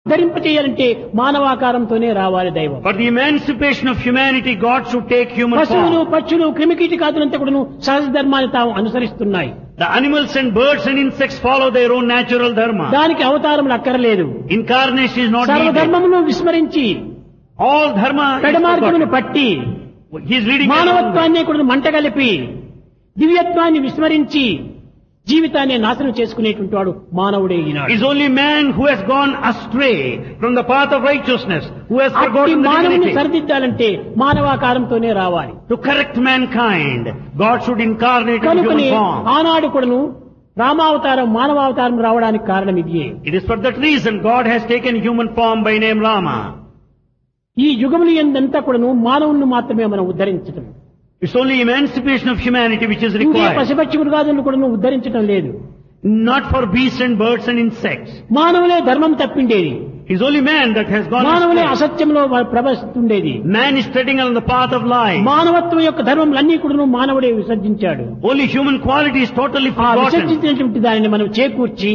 ధరింపచేయాలంటే మానవాకారంతోనే రావాలి దైవం For the emancipation of humanity, God should take human పశువులు form. పక్షులు క్రిమికీటకాదులంతా కూడాను సహజ ధర్మాన్ని తాము అనుసరిస్తున్నాయి The animals and birds and insects follow their own natural dharma. దానికి అవతారములు అక్కర్లేదు Incarnation is not needed. సర్వధర్మమును విస్మరించి All dharma is పెడమార్గమును forgotten. పట్టి He is leading the wrong way. మానవత్వాన్ని కూడా మంటగలిపి దివ్యత్వాన్ని విస్మరించి జీవితాన్ని నాశనం చేసుకునేటువంటి వాడు మానవుడే ఈనాడు It's only man who has gone astray from the path of righteousness, who has అట్టి forgotten the మానవుని divinity. సరిదిద్దాలంటే మానవాకారంతోనే రావాలి To correct mankind, God should incarnate in కనుకని human form. ఆనాడు కూడాను రామావతారం మానవావతారం రావడానికి కారణం ఇదియే It is for that reason God has taken human form by name Rama. ఈ యుగములు ఎందంతా కూడాను మానవుని మాత్రమే మనం ఉద్ధరించటం It's only emancipation of humanity which is ఇంకే required. పశుపక్షి మృగాదులను కూడాను ఉద్ధరించటం లేదు Not for beasts and birds and insects. మానవులే ధర్మం తప్పిండేది It's only man that has gone మానవులే astray. అసత్యంలో ప్రవహిస్తుండేది Man is treading on the path of lies. మానవత్వం యొక్క ధర్మములన్నీ కూడాను మానవుడే విసర్జించాడు Only human quality is totally ఆ forgotten. విసర్జించినటువంటి దానిని మనం చేకూర్చి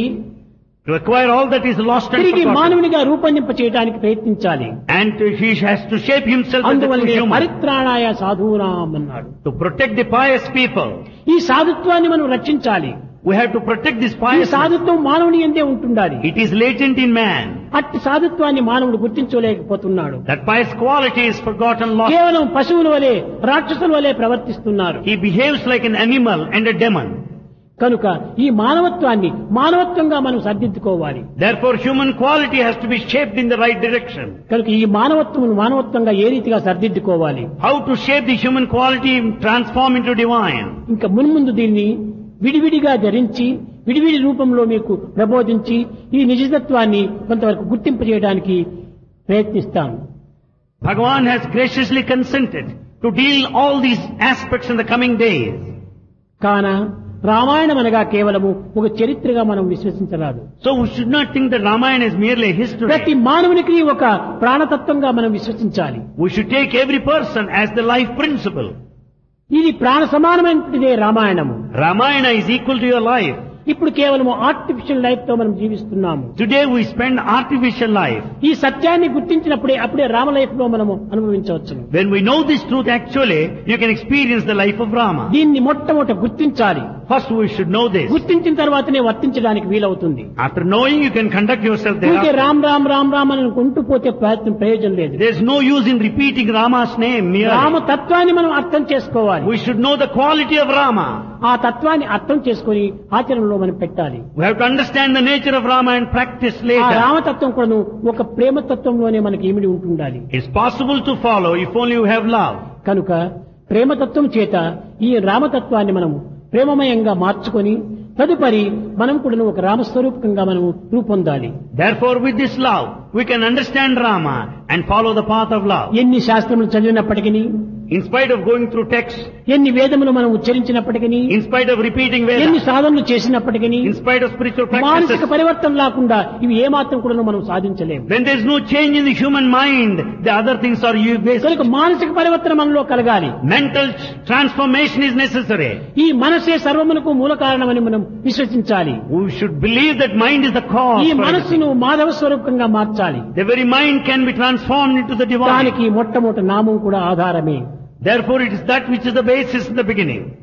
To acquire all that is lost and తిరిగి forgotten. మానవునిగా రూపొందింప చేయడానికి ప్రయత్నించాలి And he has to shape himself as a true అందువల్లనే human. పరిత్రాణాయ సాధూనాం అన్నాడు To protect the pious people. ఈ సాధుత్వాన్ని మనం రక్షించాలి We have to protect this ఈ pious. సాధుత్వం మానవుని ఎందే ఉంటుండాలి It is latent in man. అట్టి సాధుత్వాన్ని మానవుడు గుర్తించలేకపోతున్నాడు That pious quality is forgotten, lost. కేవలం పశువుల వలె రాక్షసుల వలె ప్రవర్తిస్తున్నారు He behaves like an animal and a demon. కనుక ఈ మానవత్వాన్ని మానవత్వంగా మనం సర్దిద్దుకోవాలి Therefore, human quality has to be shaped in the right direction. కనుక ఈ మానవత్వం మానవత్వంగా ఏ రీతిగా సర్దిద్దుకోవాలి How to shape the human quality and transform into divine. ఇంకా మున్ముందు దీన్ని విడివిడిగా ధరించి విడివిడి రూపంలో మీకు ప్రబోధించి ఈ నిజతత్వాన్ని కొంతవరకు గుర్తింపు చేయడానికి ప్రయత్నిస్తాను Bhagavan has graciously consented to deal all these aspects in the coming days. కాన రామాయణం అనగా కేవలము ఒక చరిత్రగా మనం విశ్వసించరాదు So we should not think that Ramayana is merely a history. ప్రతి మానవునికి ఒక ప్రాణతత్వంగా మనం విశ్వసించాలి We should take every person as the life principle. ఇది ప్రాణ సమానమైనటువంటిదే రామాయణము Ramayana is equal to your life. ఇప్పుడు కేవలం ఆర్టిఫిషియల్ లైఫ్ తో మనం జీవిస్తున్నాము Today we spend artificial life. ఈ సత్యాన్ని గుర్తించినప్పుడే అప్పుడే రామ లైఫ్ లో మనము అనుభవించవచ్చు When we know this truth actually, you can experience the life of Rama. దీన్ని మొట్టమొదట గుర్తించాలి First we should know this. గుర్తించిన తర్వాతనే వర్తించడానికి వీలవుతుంది After knowing you can conduct yourself ఊరికే there. రామ్ రామ్ రామ్ రామ్ అని అనుకుంటూ పోతే ప్రయత్నం ప్రయోజనం లేదు There's no use in repeating Rama's name Rama merely. తత్వాన్ని మనం అర్థం చేసుకోవాలి We should know the quality of Rama. ఆ తత్వాన్ని అర్థం చేసుకొని ఆచరణలో మనం పెట్టాలి We have to understand the nature of Rama and practice ఆ later. రామతత్వం కూడాను ఒక ప్రేమతత్వంలోనే మనకి ఇమిడి ఉంటుండాలి It's possible to follow if only you have love. కనుక ప్రేమతత్వం చేత ఈ రామతత్వాన్ని మనము ప్రేమమయంగా మార్చుకొని తదుపరి మనం కూడా ఒక రామస్వరూపకంగా మనము రూపొందాలి Therefore with this love, we can understand Rama and follow the path of love. ఎన్ని శాస్త్రములు చదివినప్పటికీ In spite of going through texts, ఎన్ని వేదములు మనం ఉచ్చరించినప్పటికీ in spite of repeating ఎన్ని Vedas, సాధనలు చేసినప్పటికీ in spite of spiritual మానసిక practices, పరివర్తన లేకుండా ఇవి ఏమాత్రం కూడా మనం సాధించలేము when there is no change in the human mind, the other things are useless. కనుక మానసిక పరివర్తన మనలో కలగాలి Mental transformation is necessary. ఈ మనసే సర్వమునకు మూల కారణమని మనం విశ్వసించాలి We should believe that mind is the cause. ఈ for everything. మనస్సును మాధవ స్వరూపంగా మార్చాలి The very mind can be transformed into the divine. దానికి మొట్టమొదటి నామం కూడా ఆధారమే Therefore it is that which is the basis in the beginning.